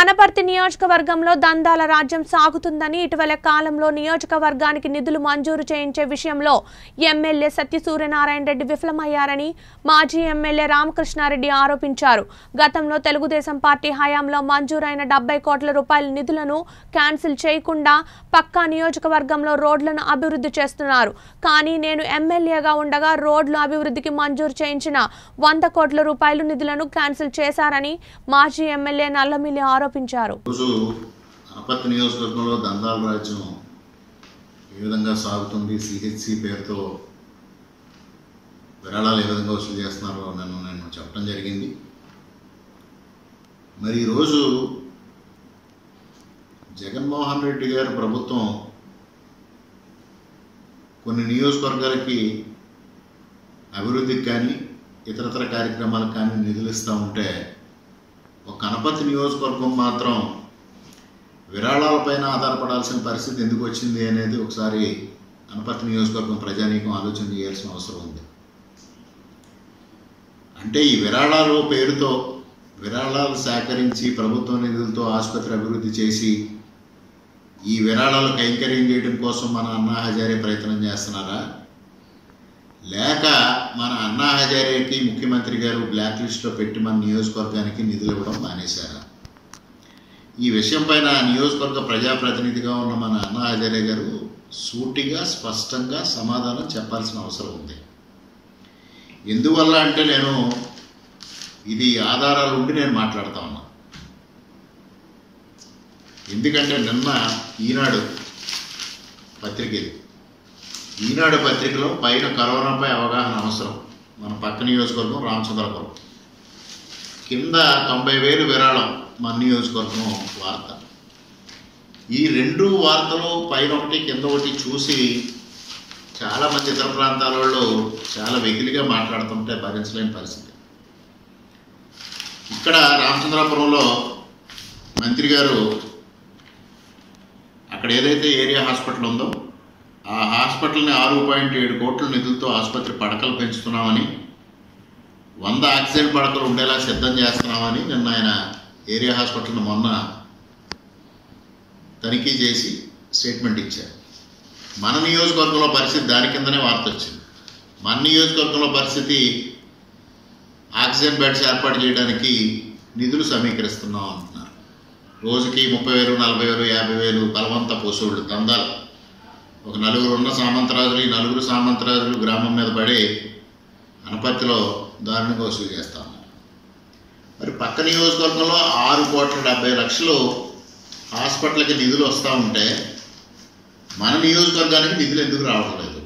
అనపర్తి నియోజకవర్గంలో దందాల రాజ్యం సాగుతుందని ఇటీవల కాలంలో నియోజకవర్గానికి నిధులు మంజూరు చేయించే విషయంలో ఎమ్మెల్యే సత్యసూర్యనారాయణ రెడ్డి విఫలమయ్యారని మాజీ ఎమ్మెల్యే రామకృష్ణారెడ్డి ఆరోపించారు గతంలో తెలుగుదేశం పార్టీ హయాంలో మంజూరైన డెబ్బై కోట్ల రూపాయల నిధులను క్యాన్సిల్ చేయకుండా పక్కా నియోజకవర్గంలో రోడ్లను అభివృద్ధి చేస్తున్నారు కానీ నేను ఎమ్మెల్యేగా ఉండగా రోడ్లు అభివృద్ధికి మంజూరు చేయించిన వంద కోట్ల రూపాయలు నిధులను క్యాన్సిల్ చేశారని మాజీ ఎమ్మెల్యే నల్లమిల్లి ఆరోపించారు రోజు అనపర్తి నియోజకవర్గంలో దందాల రాజ్యం ఏ విధంగా సాగుతుంది సిహెచ్సి పేరుతో విరాళాలు ఏ విధంగా వసూలు చేస్తున్నారో నన్ను నేను చెప్పడం జరిగింది మరి ఈరోజు జగన్మోహన్ రెడ్డి గారి ప్రభుత్వం కొన్ని నియోజకవర్గాలకి అభివృద్ధికి కానీ ఇతరతర కార్యక్రమాలకు కానీ నిధులు ఇస్తూ ఉంటే ఒక కనపర్తి నియోజకవర్గం మాత్రం విరాళాలపైన ఆధారపడాల్సిన పరిస్థితి ఎందుకు వచ్చింది అనేది ఒకసారి కనపర్తి నియోజకవర్గం ప్రజానీకం ఆలోచన చేయాల్సిన అవసరం ఉంది అంటే ఈ విరాళాలు పేరుతో విరాళాలు సేకరించి ప్రభుత్వ నిధులతో ఆసుపత్రి అభివృద్ధి చేసి ఈ విరాళాలు కైంకర్యం చేయడం కోసం మన అన్నా హజారే ప్రయత్నం చేస్తున్నారా లేక మన అన్నా హజారేకి ముఖ్యమంత్రి గారు బ్లాక్ లిస్ట్లో పెట్టి మన నియోజకవర్గానికి నిధులు ఇవ్వడం మానేశారా ఈ విషయం పైన నియోజకవర్గ ప్రజాప్రతినిధిగా ఉన్న మన అన్నా హజారే గారు సూటిగా స్పష్టంగా సమాధానం చెప్పాల్సిన అవసరం ఉంది ఎందువల్ల అంటే నేను ఇది ఆధారాలు ఉండి నేను మాట్లాడుతా ఉన్నా ఎందుకంటే నిన్న ఈనాడు పత్రిక ఇది ఈనాడు పత్రికలో పైన కరోనాపై అవగాహన అవసరం మన పక్క నియోజకవర్గం రామచంద్రపురం కింద తొంభై వేలు విరాళం మన నియోజకవర్గం వార్త ఈ రెండు వార్తలు పైన ఒకటి కింద ఒకటి చూసి చాలామంది ఇతర ప్రాంతాల వాళ్ళు చాలా వెకిలిగా మాట్లాడుతుంటే భరించలేని పరిస్థితి ఇక్కడ రామచంద్రాపురంలో మంత్రి గారు అక్కడ ఏదైతే ఏరియా హాస్పిటల్ ఉందో ఆ హాస్పిటల్ని ఆరు పాయింట్ ఏడు కోట్ల నిధులతో ఆసుపత్రి పడకలు పెంచుతున్నామని వంద ఆక్సిజన్ పడకలు ఉండేలా సిద్ధం చేస్తున్నామని నిన్న ఆయన ఏరియా హాస్పిటల్ని మొన్న తనిఖీ చేసి స్టేట్మెంట్ ఇచ్చారు మన నియోజకవర్గంలో పరిస్థితి దాని కిందనే వార్త వచ్చింది మన నియోజకవర్గంలో పరిస్థితి ఆక్సిజన్ బెడ్స్ ఏర్పాటు చేయడానికి నిధులు సమీకరిస్తున్నాం అంటున్నారు రోజుకి ముప్పై వేలు నలభై వేలు యాభై వేలు బలవంత పోసోళ్ళు దందాలు ఒక నలుగురు ఉన్న సామంతరాజులు ఈ నలుగురు సామంతరాజులు గ్రామం మీద పడి అనపర్తిలో దారుణంగా వసూలు చేస్తా ఉన్నారు మరి పక్క నియోజకవర్గంలో ఆరు కోట్ల డెబ్బై లక్షలు హాస్పిటల్కి నిధులు వస్తూ ఉంటే మన నియోజకవర్గానికి నిధులు ఎందుకు రావడం లేదు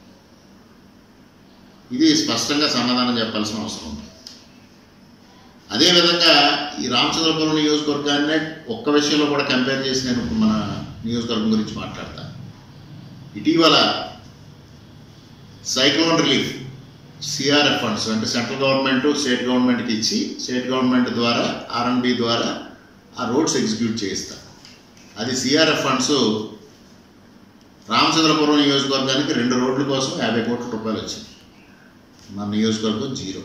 ఇది స్పష్టంగా సమాధానం చెప్పాల్సిన అవసరం ఉంది అదేవిధంగా ఈ రామచంద్రపురం నియోజకవర్గాన్ని ఒక్క విషయంలో కూడా కంపేర్ చేసి నేను మన నియోజకవర్గం గురించి మాట్లాడతాను ఇటీవల సైక్లోన్ రిలీఫ్ సిఆర్ఎఫ్ ఫండ్స్ అంటే సెంట్రల్ గవర్నమెంట్ స్టేట్ గవర్నమెంట్కి ఇచ్చి స్టేట్ గవర్నమెంట్ ద్వారా ఆర్ఎండ్బి ద్వారా ఆ రోడ్స్ ఎగ్జిక్యూట్ చేయిస్తారు అది సిఆర్ఎఫ్ ఫండ్స్ రామచంద్రపురం నియోజకవర్గానికి రెండు రోడ్ల కోసం యాభై కోట్ల రూపాయలు వచ్చింది మన నియోజకవర్గం జీరో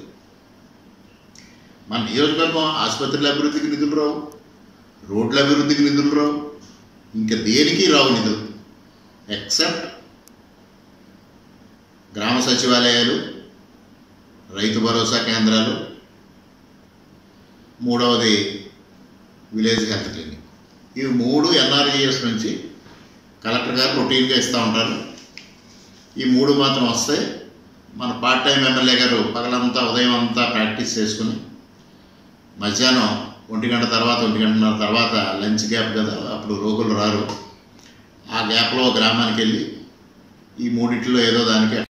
మన నియోజకవర్గం ఆసుపత్రుల అభివృద్ధికి నిధులు రావు రోడ్ల అభివృద్ధికి నిధులు రావు ఇంకా దేనికి రావు నిధులు ఎక్సెప్ట్ గ్రామ సచివాలయాలు రైతు భరోసా కేంద్రాలు మూడవది విలేజ్ హెల్త్ క్లినిక్ ఇవి మూడు ఎన్ఆర్జీఎస్ నుంచి కలెక్టర్ గారు రొటీన్గా ఇస్తూ ఉంటారు ఈ మూడు మాత్రం వస్తే మన పార్ట్ టైం ఎమ్మెల్యే గారు పగలంతా ఉదయం అంతా ప్రాక్టీస్ చేసుకుని మధ్యాహ్నం ఒంటి గంట తర్వాత ఒంటి గంటన్నర తర్వాత లంచ్ గ్యాప్ కదా అప్పుడు రోగులు రారు ఆ గ్యాప్లో గ్రామానికి వెళ్ళి ఈ మూడిట్లో ఏదో దానికి